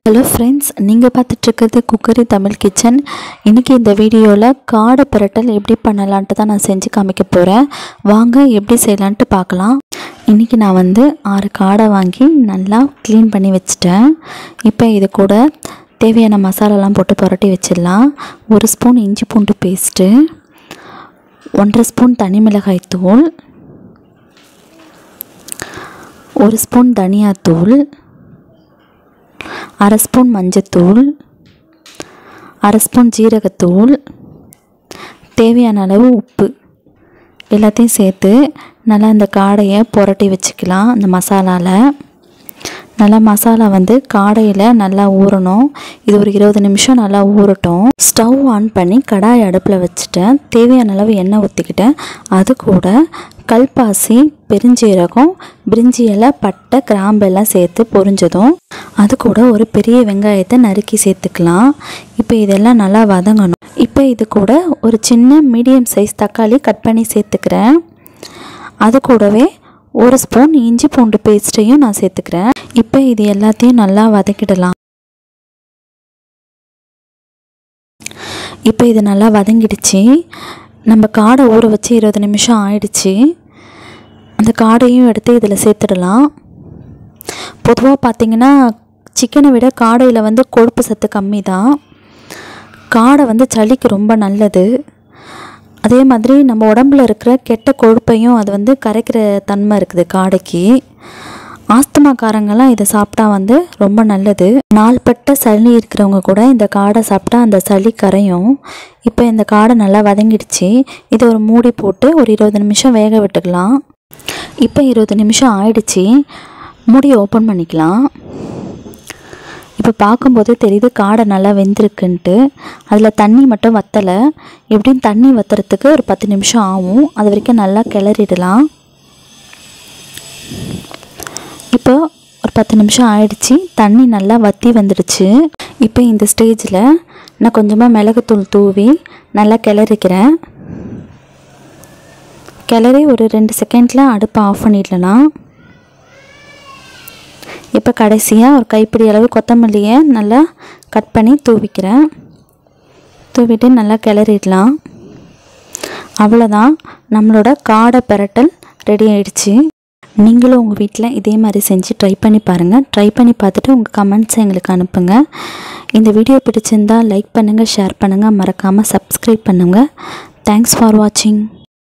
hello friends நீங்கள் பார்த்துட்ருக்கிறது cookery Tamil kitchen இன்றைக்கி இந்த வீடியோவில் காடை பிரட்டல் எப்படி பண்ணலான்ட்டு தான் நான் செஞ்சு காமிக்க போகிறேன் வாங்க எப்படி செய்யலான்ட்டு பார்க்கலாம் இன்றைக்கி நான் வந்து ஆறு காடை வாங்கி நல்லா க்ளீன் பண்ணி வச்சுட்டேன் இப்போ இது கூட தேவையான மசாலாலாம் போட்டு புரட்டி வச்சிடலாம் ஒரு ஸ்பூன் இஞ்சி பூண்டு பேஸ்ட்டு ஒன்றரை ஸ்பூன் தனி மிளகாய் தூள் ஒரு ஸ்பூன் தனியாத்தூள் அரை ஸ்பூன் மஞ்சத்தூள் அரை ஸ்பூன் ஜீரகத்தூள் தேவையான அளவு உப்பு எல்லாத்தையும் சேர்த்து நல்லா இந்த காடையை புரட்டி வச்சுக்கலாம் அந்த மசாலாவில் நல்லா மசாலா வந்து காடையில் நல்லா ஊறணும் இது ஒரு இருபது நிமிஷம் நல்லா ஊறட்டும் ஸ்டவ் ஆன் பண்ணி கடாய் அடுப்பில் வச்சுட்டேன் தேவையான அளவு எண்ணெய் ஊற்றிக்கிட்டேன் அது கூட கல்பாசி பெருஞ்சீரகம் பிரிஞ்சி இலை பட்டை கிராம்பு எல்லாம் சேர்த்து பொரிஞ்சதும் அது கூட ஒரு பெரிய வெங்காயத்தை நறுக்கி சேர்த்துக்கலாம் இப்போ இதெல்லாம் நல்லா வதங்கணும் இப்போ இது கூட ஒரு சின்ன மீடியம் சைஸ் தக்காளி கட் பண்ணி சேர்த்துக்கிறேன் அது கூடவே ஒரு ஸ்பூன் இஞ்சி பூண்டு பேஸ்ட்டையும் நான் சேர்த்துக்கிறேன் இப்போ இது எல்லாத்தையும் நல்லா வதக்கிடலாம் இப்போ இது நல்லா வதங்கிடுச்சு நம்ம காடை ஊற வச்சு இருபது நிமிஷம் ஆயிடுச்சு அந்த காடையும் எடுத்து இதில் சேர்த்துடலாம் பொதுவாக பார்த்திங்கன்னா சிக்கனை விட காடையில் வந்து கொழுப்பு சத்து கம்மி தான் காடை வந்து சளிக்கு ரொம்ப நல்லது அதே மாதிரி நம்ம உடம்புல இருக்கிற கெட்ட கொழுப்பையும் அது வந்து கரைக்கிற தன்மை இருக்குது காடைக்கு ஆஸ்துமாக்காரங்கெல்லாம் இதை சாப்பிட்டா வந்து ரொம்ப நல்லது நாள்பட்ட சளி இருக்கிறவங்க கூட இந்த காடை சாப்பிட்டா அந்த சளி கரையும் இப்போ இந்த காடை நல்லா வதங்கிடுச்சு இதை ஒரு மூடி போட்டு ஒரு இருபது நிமிஷம் வேக விட்டுக்கலாம் இப்போ இருபது நிமிஷம் ஆயிடுச்சு மூடியை ஓப்பன் பண்ணிக்கலாம் இப்போ பார்க்கும்போது தெரியுது காடை நல்லா வெந்திருக்குன்ட்டு அதில் தண்ணி மட்டும் வற்றலை எப்படியும் தண்ணி வத்துறதுக்கு ஒரு பத்து நிமிஷம் ஆகும் அது வரைக்கும் நல்லா கிளறிடலாம் இப்போ ஒரு பத்து நிமிஷம் ஆயிடுச்சு தண்ணி நல்லா வற்றி வந்துடுச்சு இப்போ இந்த ஸ்டேஜில் நான் கொஞ்சமாக மிளகுத்தூள் தூவி நல்லா கிளறிக்கிறேன் கிளறி ஒரு ரெண்டு செகண்டில் அடுப்பை ஆஃப் பண்ணிடலாம் இப்போ கடைசியாக ஒரு கைப்பிடி அளவு கொத்தமல்லியை நல்லா கட் பண்ணி தூவிக்கிறேன் தூவிட்டு நல்லா கிளறிடலாம் அவ்வளோதான் நம்மளோட காடை பெரட்டல் ரெடி ஆயிடுச்சு நீங்களும் உங்கள் வீட்டில் இதே மாதிரி செஞ்சு ட்ரை பண்ணி பாருங்கள் ட்ரை பண்ணி பார்த்துட்டு உங்கள் கமெண்ட்ஸை எங்களுக்கு அனுப்புங்க இந்த வீடியோ பிடிச்சிருந்தால் லைக் பண்ணுங்கள் ஷேர் பண்ணுங்கள் மறக்காமல் சப்ஸ்கிரைப் பண்ணுங்கள் தேங்க்ஸ் ஃபார் வாட்சிங்